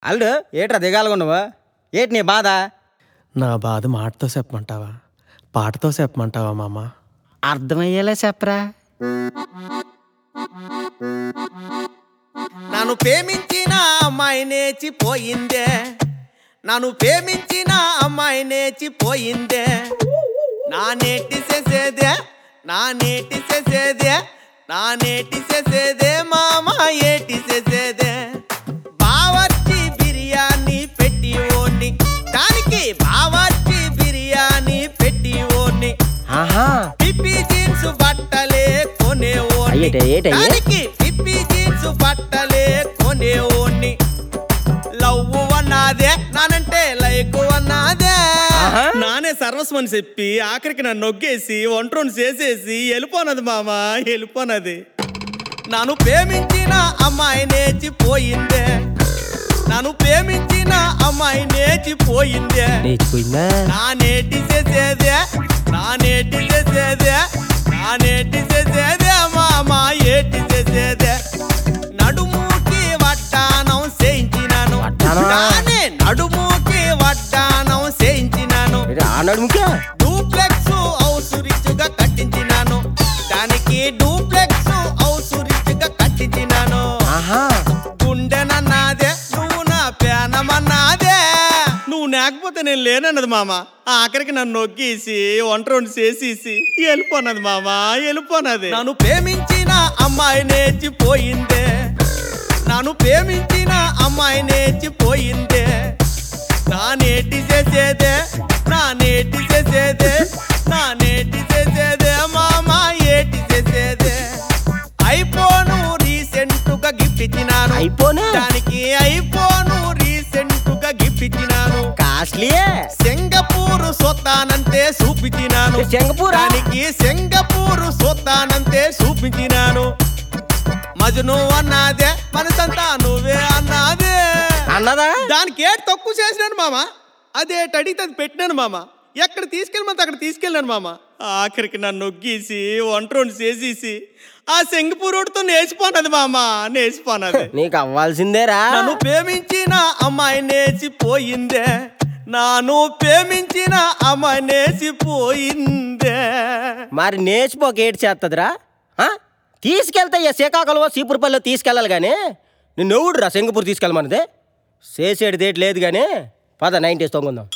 అల్లుడు ఏట్రా దిగాలుగా ఉన్నావు ఏటి నీ బాధ నా బాధ మాటతో చెప్పమంటావా పాటతో చెప్పమంటావా మామ అర్థమయ్యేలా చెప్పరా నన్ను ప్రేమించిన అమ్మాయి నేర్చిపోయిందే నన్ను ప్రేమించిన అమ్మాయి నేర్చిపోయిందే నా నేటి చేసేదే నా నేటి చేసేదే నా నేటి చేసేదే మామ ఏటి చేసేదే బావర్చి బిర్యానీ పెట్టి ఓని దానికి బావర్చి బిర్యానీ పెట్టి ఓని ఆహా పిప్పి జీన్స్ బట్టలే కొనేవోని అయ్యేటే, ఏటయ్యే? దానికి పిప్పి జీన్స్ బట్టలే కొనేవోని లవ్ అన్నాదే నానంటే లైక్ అన్నాదే ఆహా. నానే సర్వస్వని చెప్పి ఆఖరికి నన్ను నొగ్గేసి ఒంట్రోని చేసేసి వెళ్ళిపోనది మామ వెళ్ళిపోనది నన్ను ప్రేమించిన అమ్మాయి నేర్చిపోయిందే నన్ను ప్రేమించిన అమ్మాయి నేర్చిపోయిందే నేర్చిపోయిందా నా నేటి చేసేదే నా నేటి చేసేదే నా నేటి చేసేదే మామ ఏటి చేసేదే నడుముకి వడ్డానం చేయించినాను వడ్డానమా? నానే నడుముకి వడ్డానం చేయించినాను ఏంటి, ఆ నడుముకే డూప్లెక్స్ హౌస్ రిచ్గా కట్టించినాను దానికి డూప్లెక్స్ హౌస్ రిచ్గా కట్టించినాను ఆహా గుండెనన్నాదే నువ్వు నా పేనమన్నాదే నువ్వు లేకపోతే నేను లేనన్నది మామ ఆఖరికి నన్ను నొక్కేసి వంట రెండు చేసేసి వెళ్ళిపోనది మామ వెళ్ళిపోనది నన్ను ప్రేమించిన అమ్మాయి నేర్చిపోయిందే నన్ను ప్రేమించిన అమ్మాయి నేర్చిపోయిందే నా నేటి చేసేదే నా నేటి చేసేదే నా నేటి చేసేదే మామ ఏటి చేసేదే ఐఫోను రీసెంట్ గా గిఫ్ట్ ఇచ్చినాను ఐఫోనా? దానికి ఐఫోను రీసెంట్ గా గిఫ్ట్ ఇచ్చినాను కాస్ట్లీయే సింగపూర్ సొత్తానంతే చూపించినాను సింగపూరా? దానికి సింగపూర్ సొత్తానంతే చూపించినాను మజను అన్నాదే మనసంతా నువ్వే అన్నాదే అన్నదా దానికి ఏడు తక్కువ చేసినాను మామ అదే అడిగితే అది పెట్టినాను మామ ఎక్కడ తీసుకెళ్ళమంటే అక్కడ తీసుకెళ్ళాను మామ ఆఖరికి నన్ను నొగ్గేసి వంట రెండు చేసేసి ఆ సింగపూరుడితో నేర్చిపోనది మామ నేర్చిపోనది నీకు అవ్వాల్సిందేరా నన్ను ప్రేమించిన అమ్మాయి నేర్చిపోయిందే నాను ప్రేమించిన అమ్మాయి నేర్చిపోయిందే మరి నేర్చిపోక ఏటి చేస్తుందిరా ఆ? తీసుకెళ్తే ఇక శ్రీకాకుళం సీపురపల్లిలో తీసుకెళ్ళాలి కానీ నిన్ను ఎవడురా సింగపూర్ తీసుకెళ్ళమన్నది చేసేది ఏటి లేదు కానీ పద నైన్టీస్ తొంగుందాం